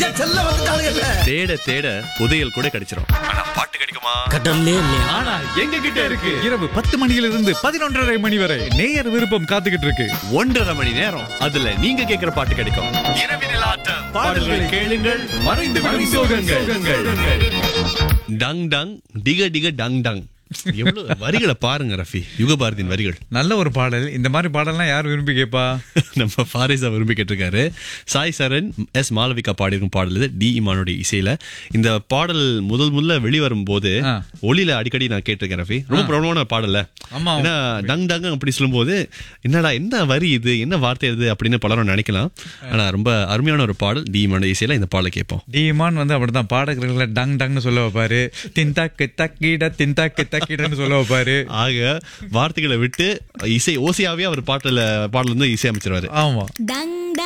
செல்ல வந்துட்டானுங்கல்ல தேட தேட புதையல் கூட கிடைச்சிரும் ஆனா பாட்டு கிடைக்குமா கடல்லே இல்லையா ஆனா எங்க கிட்ட இருக்கு இரவு பத்து மணியிலிருந்து பதினொன்றரை மணி வரை நேயர் விருப்பம் காத்துக்கிட்டு இருக்கு ஒன்றரை மணி நேரம் அதுல நீங்க கேக்குற பாட்டு கிடைக்கும் இரவினில் ஆட்டம் பாடல்கள் கேளுங்கள் மறைந்து விடும் சோகங்கள் டங் டங் டிக டிக டங் டங் எவ்வளவு வரிகளை பாருங்க ரஃபி யுகபாரதியின் வரிகள் நல்ல ஒரு பாடல் இந்த மாதிரி பாடல்லாம் யார் விரும்பி கேப்பா நம்ம ஃபாரிஸா விரும்பி கேட்டிருக்காரு சாய் சரண் எஸ் மாளவிகா பாடியிருக்கும் பாடல் இது டி இமானுடைய இசையில இந்த பாடல் முதல் முதல்ல வெளிவரும் போது ஆ. ஒளியில அடிக்கடி நான் கேட்டிருக்கேன் ரஃபி ரொம்ப பிரபலமான பாடல்ல ஆமா. ஏன்னா டங் டங் அப்படி சொல்லும்போது என்னடா என்ன வரி இது என்ன வார்த்தை இது அப்படின்னு பலரும் நினைக்கலாம் ஆனா ரொம்ப அருமையான ஒரு பாடல் டி இமானுடைய இசையில இந்த பாடலை கேட்போம் டிமான் வந்து அப்படிதான் பாடகர்களை டங் டங்னு சொல்ல வைப்பாரு தின்தாக்கு தக்கிட தின்தாக்கு தக்கிடன்னு சொல்ல வைப்பாரு ஆக வார்த்தைகளை விட்டு இசை ஓசையாவே அவர் பாட்டுல பாடல் வந்து இசை அமைச்சிருவாரு ஆமா டங்